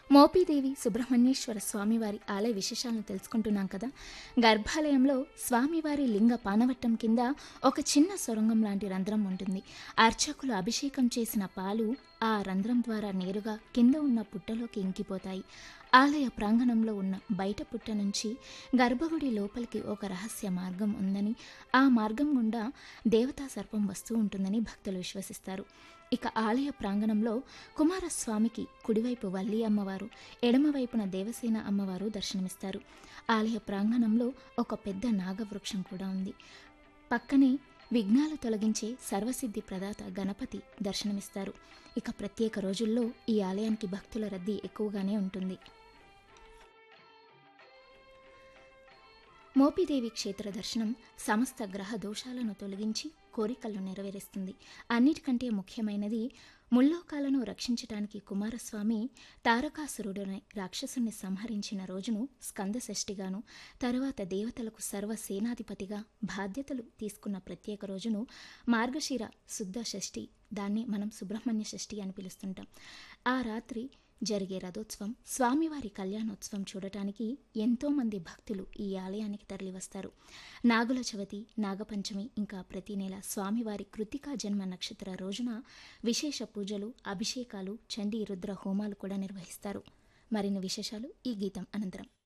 మోపీదేవి సుబ్రహ్మణ్యేశ్వర స్వామివారి ఆలయ విశేషాలను తెలుసుకుంటున్నాం కదా గర్భాలయంలో స్వామివారి లింగ పానవట్టం కింద ఒక చిన్న సొరంగం లాంటి రంధ్రం ఉంటుంది అర్చకులు అభిషేకం చేసిన పాలు ఆ రంధ్రం ద్వారా నేరుగా కింద ఉన్న పుట్టలోకి ఇంకిపోతాయి ఆలయ ప్రాంగణంలో ఉన్న బయట పుట్ట నుంచి గర్భగుడి లోపలికి ఒక రహస్య మార్గం ఉందని ఆ మార్గం గుండా దేవతా సర్పం వస్తూ ఉంటుందని భక్తులు విశ్వసిస్తారు ఇక ఆలయ ప్రాంగణంలో కుమారస్వామికి కుడివైపు వల్లి అమ్మవారు ఎడమవైపున దేవసేన అమ్మవారు దర్శనమిస్తారు ఆలయ ప్రాంగణంలో ఒక పెద్ద నాగవృక్షం కూడా ఉంది పక్కనే విఘ్నాలు తొలగించే సర్వసిద్ధి ప్రదాత గణపతి దర్శనమిస్తారు ఇక ప్రత్యేక రోజుల్లో ఈ ఆలయానికి భక్తుల రద్దీ ఎక్కువగానే ఉంటుంది మోపిదేవి క్షేత్ర దర్శనం సమస్త గ్రహ దోషాలను తొలగించి కోరికలను నెరవేరుస్తుంది అన్నిటికంటే ముఖ్యమైనది ముల్లోకాలను రక్షించటానికి కుమారస్వామి తారకాసురుడనే రాక్షసుని సంహరించిన రోజును స్కంద షష్ఠిగాను తర్వాత దేవతలకు సర్వ సేనాధిపతిగా బాధ్యతలు తీసుకున్న ప్రత్యేక రోజును మార్గశిర శుద్ధ షష్ఠి దాన్ని మనం సుబ్రహ్మణ్య షష్ఠి అని పిలుస్తుంటాం ఆ రాత్రి జరిగే రథోత్సవం స్వామివారి కళ్యాణోత్సవం చూడటానికి ఎంతోమంది భక్తులు ఈ ఆలయానికి తరలివస్తారు నాగుల చవితి నాగపంచమి ఇంకా ప్రతి నెల స్వామివారి కృతికా జన్మ నక్షత్ర రోజున విశేష పూజలు అభిషేకాలు చండీ రుద్ర హోమాలు కూడా నిర్వహిస్తారు మరిన్ని విశేషాలు ఈ గీతం అనంతరం